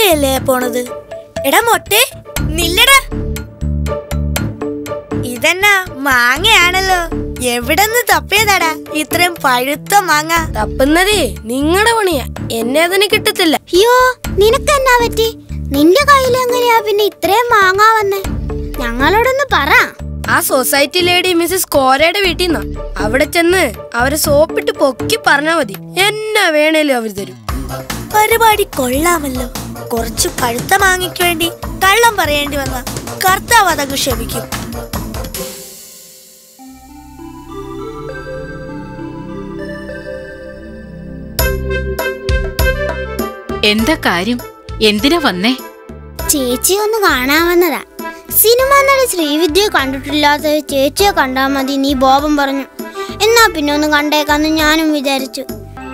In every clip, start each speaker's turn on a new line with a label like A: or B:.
A: മൊട്ടയല്ലേ പോണത് എടാ മൊട്ടെ നില്ലടാ ഇതെന്നാ മാങ്ങയാണല്ലോ എവിടെന്ന് തപ്പിയതാടാ ഇത്രയും പഴുത്ത മാങ്ങ
B: തപ്പുന്നതേ നിങ്ങളുടെ പണിയാ എന്നെ അതിന് കിട്ടത്തില്ല
C: അയ്യോ നിനക്കെന്നാ പറ്റി നിന്റെ കയ്യിൽ എങ്ങനെയാ പിന്നെ ഇത്രയും മാങ്ങാ വന്നേ ഞങ്ങളോടൊന്ന് പറ
B: ആ സൊസൈറ്റി ലേഡി മിസ്സസ് കോരയുടെ വീട്ടിൽ നിന്നാ അവിടെ ചെന്ന് അവരെ സോപ്പിട്ട് പൊക്കി പറഞ്ഞാ മതി എന്നാ വേണേലും അവർ തരും
A: പരിപാടി കൊള്ളാമല്ലോ കുറച്ച് പഴുത്ത മാങ്ങയ്ക്ക് വേണ്ടി കള്ളം പറയേണ്ടി വന്ന കർത്താവ് അതങ്ങ് ക്ഷമിക്കും
D: എന്താ കാര്യം എന്തിനാ വന്നേ
C: ചേച്ചി ഒന്ന് കാണാൻ വന്നതാ സിനിമ നടി ശ്രീവിദ്യയെ കണ്ടിട്ടില്ലാത്ത ചേച്ചിയെ കണ്ടാ മതി നീ ബോബം പറഞ്ഞു എന്നാ പിന്നെ ഒന്ന് കണ്ടേക്കാന്ന് ഞാനും വിചാരിച്ചു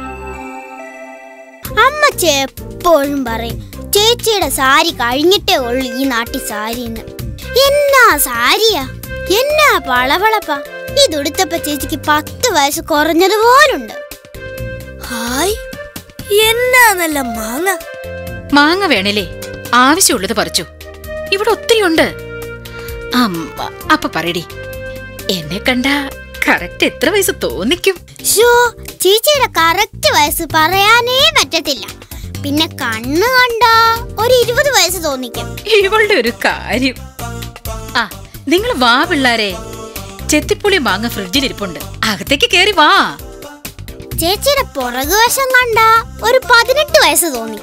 C: അമ്മച്ചി എപ്പോഴും പറയും ചേച്ചിയുടെ സാരി കഴിഞ്ഞിട്ടേ ഉള്ളു ഈ നാട്ടിൽ സാരിന്ന് എന്നാ സാരിയാ എന്നാ പളവളപ്പ ഇതുടുത്തപ്പ ചേച്ചിക്ക് പത്ത് വയസ്സ് കുറഞ്ഞതുപോലുണ്ട്
A: ഹായ് എന്നാ നല്ല മാങ്ങ
D: മാങ്ങ വേണല്ലേ ആവശ്യമുള്ളത് പറിച്ചു ഇവിടെ ഒത്തിരി ഉണ്ട് അമ്മ അപ്പൊ പറയടി എന്നെ കണ്ട കറക്റ്റ് എത്ര വയസ്സ് തോന്നിക്കും
C: ഷോ ചേച്ചിയുടെ കറക്റ്റ് വയസ്സ് പറയാനേ പറ്റത്തില്ല പിന്നെ കണ്ണ് കണ്ടാ ഒരു ഇരുപത് വയസ്സ് തോന്നിക്കും
D: ഇവളുടെ ഒരു കാര്യം ആ നിങ്ങൾ വാ പിള്ളാരെ ചെത്തിപ്പുളി മാങ്ങ ഫ്രിഡ്ജിൽ ഇരിപ്പുണ്ട് അകത്തേക്ക് കേറി വാ
C: ചേച്ചിയുടെ പുറകുവശം കണ്ടാ ഒരു പതിനെട്ട് വയസ്സ് തോന്നിക്കും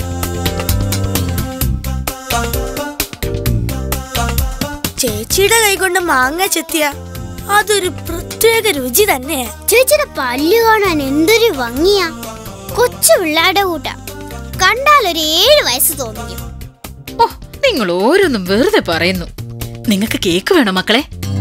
A: ചേച്ചിയുടെ കൈകൊണ്ട് മാങ്ങ ചെത്തിയ അതൊരു പ്രത്യേക രുചി തന്നെയാ
C: ചേച്ചിയുടെ പല്ല് കാണാൻ എന്തൊരു ഭംഗിയാ കൊച്ചു പിള്ളേരുടെ കൂട്ട കണ്ടാൽ ഒരു ഏഴ് വയസ്സ് തോന്നിക്കും
D: ഓ നിങ്ങൾ ഓരോന്നും വെറുതെ പറയുന്നു നിങ്ങൾക്ക് കേക്ക് വേണോ മക്കളെ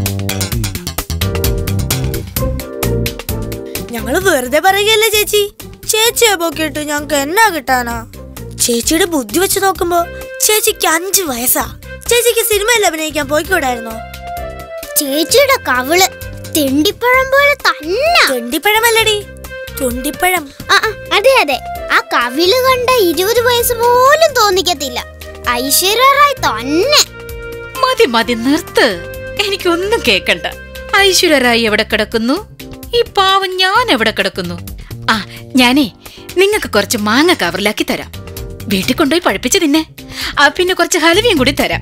A: ഞങ്ങള് വെറുതെ പറയുകയല്ലേ ചേച്ചി ചേച്ചിയെ പോക്കിയിട്ട് ഞങ്ങക്ക് എന്നാ കിട്ടാനാ ചേച്ചിയുടെ ബുദ്ധി വെച്ച് നോക്കുമ്പോ ചേച്ചിക്ക് അഞ്ചു വയസ്സാ ചേച്ചിക്ക് സിനിമയിൽ അഭിനയിക്കാൻ പോയിക്കൂടായിരുന്നോ
C: ചേച്ചിയുടെ കവിള് തിണ്ടിപ്പഴം പോലെ തന്നെ
A: തൊണ്ടിപ്പഴമല്ലടി തൊണ്ടിപ്പഴം
C: ആ, ആ, അതെ അതെ ആ കവിള് കണ്ട ഇരുപത് വയസ്സ് പോലും തോന്നിക്കത്തില്ല ഐശ്വര്യ റായ് തന്നെ
D: മതി മതി നിർത്ത് എനിക്കൊന്നും കേക്കണ്ട ഐശ്വര്യരായി എവിടെ കിടക്കുന്നു ഈ പാവം ഞാൻ എവിടെ കിടക്കുന്നു ആ ഞാനേ നിങ്ങൾക്ക് കുറച്ച് മാങ്ങ കവറിലാക്കി തരാം വീട്ടിൽ കൊണ്ടുപോയി പഴുപ്പിച്ച് തിന്നെ ആ പിന്നെ കുറച്ച് ഹലുവയും കൂടി തരാം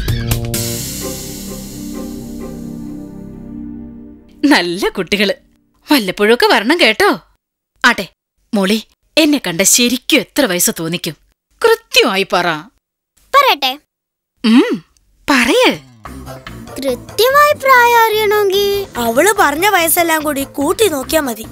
D: നല്ല കുട്ടികള് വല്ലപ്പോഴൊക്കെ വരണം കേട്ടോ ആട്ടെ മോളി എന്നെ കണ്ട ശരിക്കും എത്ര വയസ്സ് തോന്നിക്കും കൃത്യമായി പറ
C: പറയട്ടെ
D: ഉം പറയേ
C: കൃത്യമായി പ്രായം അറിയണമെങ്കിൽ
A: അവള് പറഞ്ഞ വയസ്സെല്ലാം കൂടി കൂട്ടി നോക്കിയാ മതി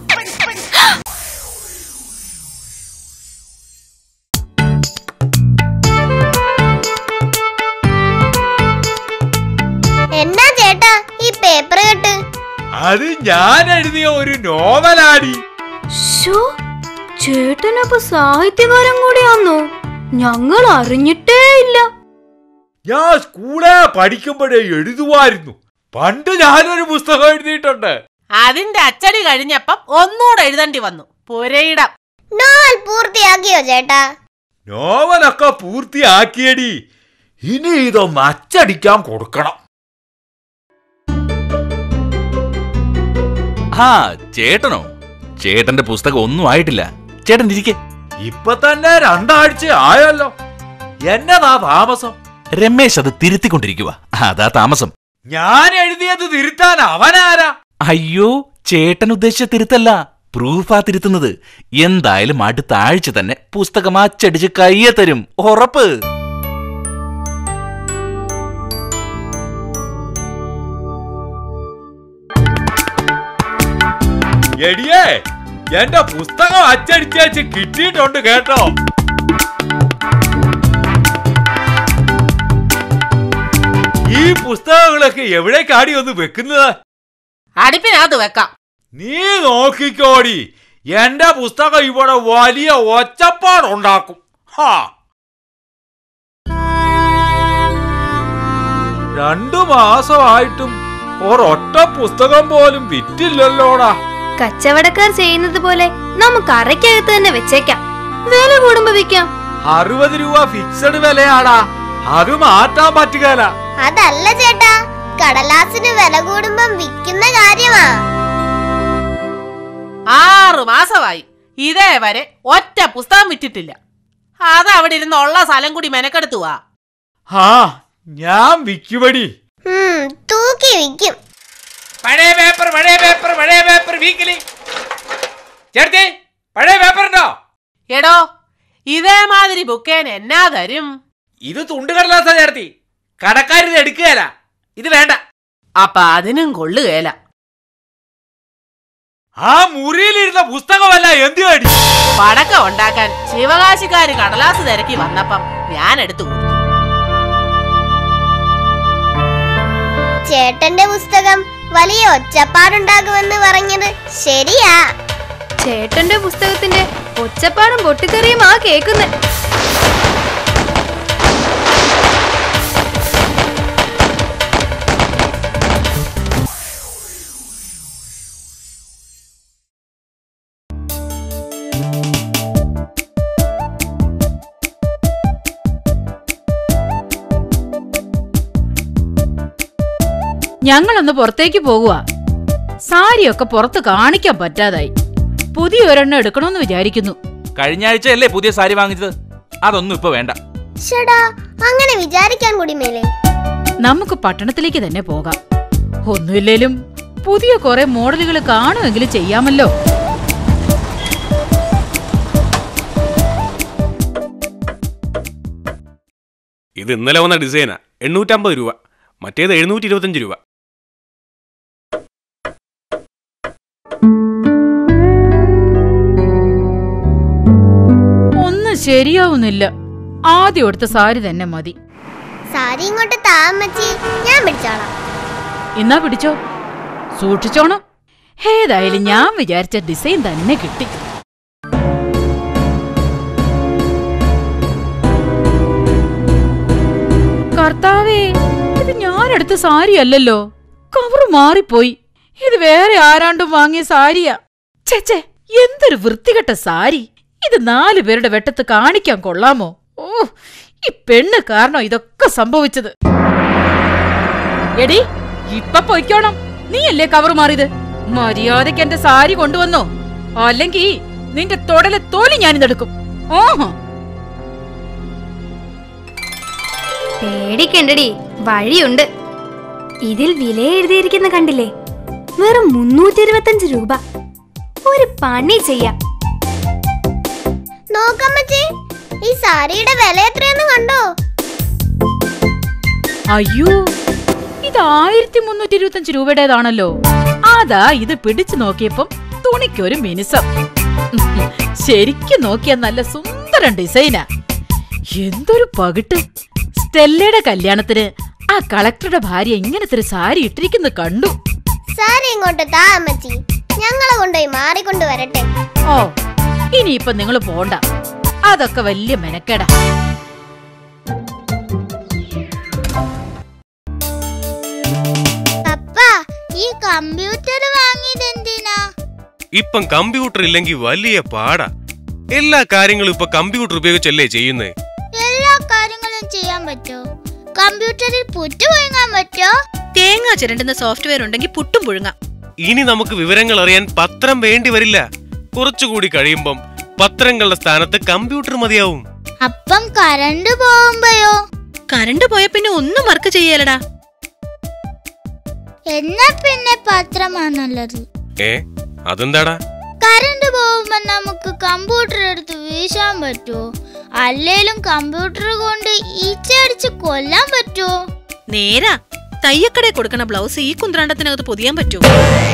C: എന്നാ ചേട്ടാ ഈ പേപ്പർ കെട്ട്
E: അത് ഞാൻ എഴുതിയ ഒരു നോവലാടി
B: ചേട്ടനപ്പൊ സാഹിത്യകാരൻ കൂടിയാന്നോ ഞങ്ങൾ അറിഞ്ഞിട്ടേ ഇല്ല
E: ഞാൻ സ്കൂളെ പഠിക്കുമ്പോഴേ എഴുതുമായിരുന്നു പണ്ട് ഞാനൊരു പുസ്തകം എഴുതിയിട്ടുണ്ട്
F: അതിന്റെ അച്ചടി കഴിഞ്ഞപ്പം ഒന്നുകൂടെ എഴുതേണ്ടി വന്നു പുരയിടം
C: നോവൽ പൂർത്തിയാക്കിയോ ചേട്ടാ
E: നോവലൊക്കെ പൂർത്തിയാക്കിയടി ഇനി ഇതൊന്ന് അച്ചടിക്കാൻ കൊടുക്കണം
G: ആ ചേട്ടനോ ചേട്ടന്റെ പുസ്തകം ഒന്നും ആയിട്ടില്ല ചേട്ടൻ ഇരിക്കെ
E: ഇപ്പൊ തന്നെ രണ്ടാഴ്ച ആയല്ലോ എന്നതാ താമസം
G: രമേശ് അത് തിരുത്തിക്കൊണ്ടിരിക്കുക അതാ താമസം
E: ഞാൻ എഴുതിയത് തിരുത്താൻ അവനാരാ
G: അയ്യോ ചേട്ടൻ ഉദ്ദേശിച്ച തിരുത്തല്ല പ്രൂഫാ തിരുത്തുന്നത് എന്തായാലും അടുത്ത ആഴ്ച തന്നെ പുസ്തകം അച്ചടിച്ച് കയ്യെ തരും ഉറപ്പ്
E: എടിയേ എന്റെ പുസ്തകം അച്ചടിച്ചേച്ച് കിട്ടിയിട്ടുണ്ട് കേട്ടോ ഈ പുസ്തകങ്ങളൊക്കെ എവിടേക്കാടി ഒന്ന് വെക്കുന്നത്
F: അടുപ്പിനകത്ത് വെക്കാം
E: നീ നോക്കിക്കോടി എന്റെ പുസ്തകം ഇവിടെ വലിയ ഒച്ചപ്പാടുണ്ടാക്കും ഹാ രണ്ടു മാസമായിട്ടും ഒരൊറ്റ പുസ്തകം പോലും വിറ്റില്ലല്ലോടാ
B: കച്ചവടക്കാർ ചെയ്യുന്നത് പോലെ നമുക്ക് അറയ്ക്കകത്ത് തന്നെ വെച്ചേക്കാം വില കൂടുമ്പോ വിൽക്കാം
E: അറുപത് രൂപ ഫിക്സഡ് വിലയാടാ അത് മാറ്റാൻ പറ്റുകയില്ല
C: അതല്ല ചേട്ടാ കടലാസിന് വില കൂടുമ്പം വിൽക്കുന്ന കാര്യമാ
F: ആറ് മാസമായി ഇതേവരെ ഒറ്റ പുസ്തകം വിറ്റിട്ടില്ല അത് അവിടെ ഇരുന്ന് ഉള്ള സ്ഥലം കൂടി മെനക്കെടുത്തു വാ
E: ആ ഞാൻ വിക്കുപടി
C: ഉം, തൂക്കി വിൽക്കും
E: പഴയ പേപ്പർ പഴയ പേപ്പർ പഴയ പേപ്പർ വീക്കിലി ചേർത്തി പഴയ പേപ്പർ ഉണ്ടോ
F: എടോ ഇതേമാതിരി ബുക്കേന് എന്നാ തരും
E: ഇത് തുണ്ടുകടലാസ ചേർത്തി കടക്കാരിത് എടുക്കുകയല്ല ഇത് വേണ്ട
F: അപ്പൊ അതിനും കൊള്ളുകേല
E: ആ മുറിയിലിരുന്ന പുസ്തകമല്ല എന്തു വേണ്ടി
F: പടക്കം ഉണ്ടാക്കാൻ ശിവകാശിക്കാര് കടലാസ് തിരക്കി വന്നപ്പം ഞാൻ എടുത്തു കൊടുത്തു
C: ചേട്ടന്റെ പുസ്തകം വലിയ ഒച്ചപ്പാടുണ്ടാകുമെന്ന് പറഞ്ഞത് ശരിയാ
B: ചേട്ടന്റെ പുസ്തകത്തിന്റെ ഒച്ചപ്പാടും പൊട്ടിത്തെറിയും ആ കേക്കുന്നെ
D: ഞങ്ങളൊന്ന് പുറത്തേക്ക് പോകുക സാരിയൊക്കെ പുറത്ത് കാണിക്കാൻ പറ്റാതായി പുതിയ ഒരെണ്ണം എടുക്കണമെന്ന് വിചാരിക്കുന്നു
G: കഴിഞ്ഞ ആഴ്ചയല്ലേ പുതിയ സാരി വാങ്ങിച്ചത് അതൊന്നും ഇപ്പൊ വേണ്ട
C: ഷടാ അങ്ങനെ വിചാരിക്കാൻ കൂടി മേലെ
D: നമുക്ക് പട്ടണത്തിലേക്ക് തന്നെ പോകാം ഒന്നുമില്ലേലും പുതിയ കുറെ മോഡലുകൾ കാണുമെങ്കിലും ചെയ്യാമല്ലോ
H: ഇത് ഇന്നലെ വന്ന ഡിസൈനാ എണ്ണൂറ്റമ്പത് രൂപ മറ്റേത് എഴുന്നൂറ്റി ഇരുപത്തഞ്ച് രൂപ
D: ഒന്നും ശരിയാവുന്നില്ല ആദ്യം എടുത്ത സാരി തന്നെ മതി
C: സാരി ഇങ്ങോട്ട് താമച്ചി ഞാൻ പിടിച്ചോളാം
D: എന്നാ പിടിച്ചോ സൂക്ഷിച്ചോണം ഏതായാലും ഞാൻ വിചാരിച്ച ഡിസൈൻ തന്നെ കിട്ടി കർത്താവേ ഇത് ഞാൻ എടുത്ത സാരി അല്ലല്ലോ കവറ് മാറിപ്പോയി ഇത് വേറെ ആരാണ്ടും വാങ്ങിയ സാരിയാ ചേച്ചേ എന്തൊരു വൃത്തികെട്ട സാരി ഇത് നാലു പേരുടെ വെട്ടത്ത് കാണിക്കാൻ കൊള്ളാമോ ഓ ഈ പെണ്ണ് കാരണം ഇതൊക്കെ സംഭവിച്ചത് എടി ഇപ്പൊ പൊയ്ക്കോണം നീയല്ലേ കവർ മാറിയത് മര്യാദയ്ക്ക് എന്റെ സാരി കൊണ്ടുവന്നോ അല്ലെങ്കിൽ നിന്റെ തൊടലെ തോലി ഞാനിതെടുക്കും ഓഹോ
B: പേടിക്കണ്ടടി വഴിയുണ്ട് ഇതിൽ വില എഴുതിയിരിക്കുന്ന കണ്ടില്ലേ വെറും മുന്നൂറ്റി ഇരുപത്തഞ്ച് രൂപ ഒരു പണി ചെയ്യാം
C: നോക്കമ്മച്ചി ഈ സാരിയുടെ വില എത്രയെന്ന് കണ്ടോ
D: അയ്യോ ഇത് ആയിരത്തി മുന്നൂറ്റി ഇരുപത്തഞ്ച് രൂപയുടേതാണല്ലോ അതാ ഇത് പിടിച്ചു നോക്കിയപ്പം തുണിക്കൊരു മിനുസം ശരിക്കും നോക്കിയ നല്ല സുന്ദരം ഡിസൈനാ എന്തൊരു പകിട്ട് സ്റ്റെല്ലയുടെ കല്യാണത്തിന് ആ കളക്ടറുടെ ഭാര്യ ഇങ്ങനത്തെ ഒരു സാരി ഇട്ടിരിക്കുന്നു കണ്ടു
C: സാരി ഇങ്ങോട്ട് താ അമ്മച്ചി ഞങ്ങളെ കൊണ്ടുപോയി മാറിക്കൊണ്ട് വരട്ടെ
D: ഓ ഇനിയിപ്പൊ നിങ്ങൾ പോണ്ട അതൊക്കെ വലിയ മെനക്കേടാ
C: പപ്പ ഈ കമ്പ്യൂട്ടർ വാങ്ങിയത് എന്തിനാ
H: ഇപ്പം കമ്പ്യൂട്ടർ ഇല്ലെങ്കിൽ വലിയ പാടാ എല്ലാ കാര്യങ്ങളും ഇപ്പൊ കമ്പ്യൂട്ടർ ഉപയോഗിച്ചല്ലേ ചെയ്യുന്നേ
C: എല്ലാ കാര്യങ്ങളും ചെയ്യാൻ പറ്റോ കമ്പ്യൂട്ടറിൽ പുറ്റ് പുഴുങ്ങാൻ പറ്റോ
A: തേങ്ങ ചിരണ്ടുന്ന സോഫ്റ്റ്വെയർ ഉണ്ടെങ്കിൽ പുട്ടും പുഴുങ്ങാം
H: ഇനി നമുക്ക് വിവരങ്ങൾ അറിയാൻ പത്രം വേണ്ടി വരില്ല കുറച്ചുകൂടി കഴിയുമ്പം പത്രങ്ങളുടെ സ്ഥാനത്ത് കമ്പ്യൂട്ടർ മതിയാവും
C: അപ്പം കറണ്ട് പോകുമ്പോയോ
A: കറണ്ട് പോയ പിന്നെ ഒന്നും വർക്ക് ചെയ്യലടാ
C: എന്നാ പിന്നെ പത്രമാ നല്ലത്
H: ഏ അതെന്താടാ
C: കറണ്ട് പോകുമ്പോ നമുക്ക് കമ്പ്യൂട്ടർ എടുത്ത് വീശാൻ പറ്റുമോ അല്ലേലും കമ്പ്യൂട്ടർ കൊണ്ട് ഈച്ചയടിച്ച് കൊല്ലാൻ പറ്റുമോ
A: നേരാ തയ്യക്കടെ കൊടുക്കണ ബ്ലൗസ് ഈ കുന്ത്രാണ്ടത്തിനകത്ത് പൊതിയാൻ പറ്റുമോ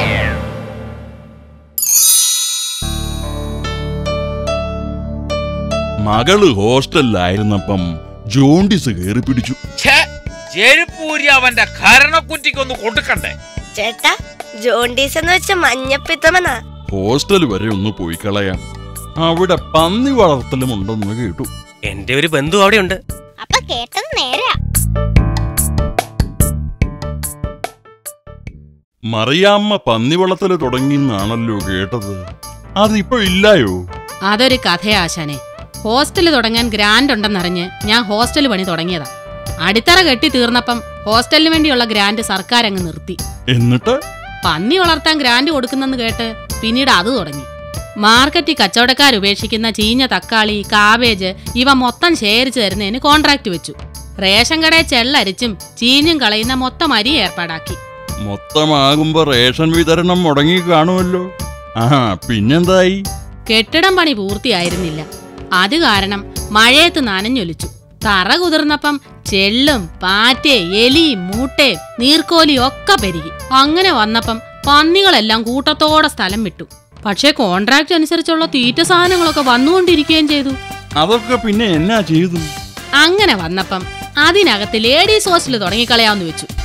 I: മകള് ഹോസ്റ്റലിലായിരുന്നപ്പം ജോണ്ടിസ് കയറി പിടിച്ചു
E: ചെരുപ്പൂരി അവന്റെ കരണക്കുറ്റിക്കൊന്ന് കൊടുക്കണ്ടേ
A: ചേട്ടാ ജോണ്ടീസ് എന്ന് വെച്ച മഞ്ഞപ്പിത്തമെന്നാ
I: ഹോസ്റ്റൽ വരെ ഒന്ന് പോയി കളയാം അവിടെ പന്നി വളർത്തലും ഉണ്ടെന്ന് കേട്ടു
H: എന്റെ ഒരു ബന്ധു അവിടെയുണ്ട്
C: അപ്പൊ കേട്ടത് നേരാ
I: മറിയാമ്മ പന്നി വളർത്തല് തുടങ്ങിന്നാണല്ലോ കേട്ടത് അതിപ്പോ ഇല്ലായോ
J: അതൊരു കഥയാശാനെ
F: ഹോസ്റ്റൽ തുടങ്ങാൻ ഗ്രാൻഡ് ഉണ്ടെന്നറിഞ്ഞ് ഞാൻ ഹോസ്റ്റൽ പണി തുടങ്ങിയതാ അടിത്തറ കെട്ടി തീർന്നപ്പം ഹോസ്റ്റലിന് വേണ്ടിയുള്ള ഗ്രാൻഡ് സർക്കാർ അങ്ങ് നിർത്തി
I: എന്നിട്ട്
F: പന്നി വളർത്താൻ ഗ്രാൻഡ് കൊടുക്കുന്നെന്ന് കേട്ട് പിന്നീട് അത് തുടങ്ങി മാർക്കറ്റിൽ കച്ചവടക്കാർ ഉപേക്ഷിക്കുന്ന ചീഞ്ഞ തക്കാളി കാബേജ് ഇവ മൊത്തം ശേഖരിച്ചു തരുന്നതിന് കോൺട്രാക്ട് വെച്ചു റേഷൻ കടയിൽ ചെള്ളരിച്ചും ചീഞ്ഞും കളയുന്ന മൊത്തം അരി ഏർപ്പാടാക്കി
I: മൊത്തമാകുമ്പോ റേഷൻ വിതരണം മുടങ്ങി കാണുമല്ലോ ആ പിന്നെന്തായി
F: കെട്ടിടം പണി പൂർത്തിയായിരുന്നില്ല അത് കാരണം മഴയത്ത് നനഞ്ഞൊലിച്ചു തറ കുതിർന്നപ്പം ചെള്ളും പാറ്റേ എലിയും മൂട്ടയും നീർക്കോലിയും ഒക്കെ പെരുകി അങ്ങനെ വന്നപ്പം പന്നികളെല്ലാം കൂട്ടത്തോടെ സ്ഥലം വിട്ടു പക്ഷേ കോൺട്രാക്ട് അനുസരിച്ചുള്ള തീറ്റ സാധനങ്ങളൊക്കെ വന്നുകൊണ്ടിരിക്കുകയും ചെയ്തു
I: അതൊക്കെ പിന്നെ എന്നാ ചെയ്തു
F: അങ്ങനെ വന്നപ്പം അതിനകത്ത് ലേഡീസ് ഹോസ്റ്റൽ തുടങ്ങിക്കളയാന്ന് വെച്ചു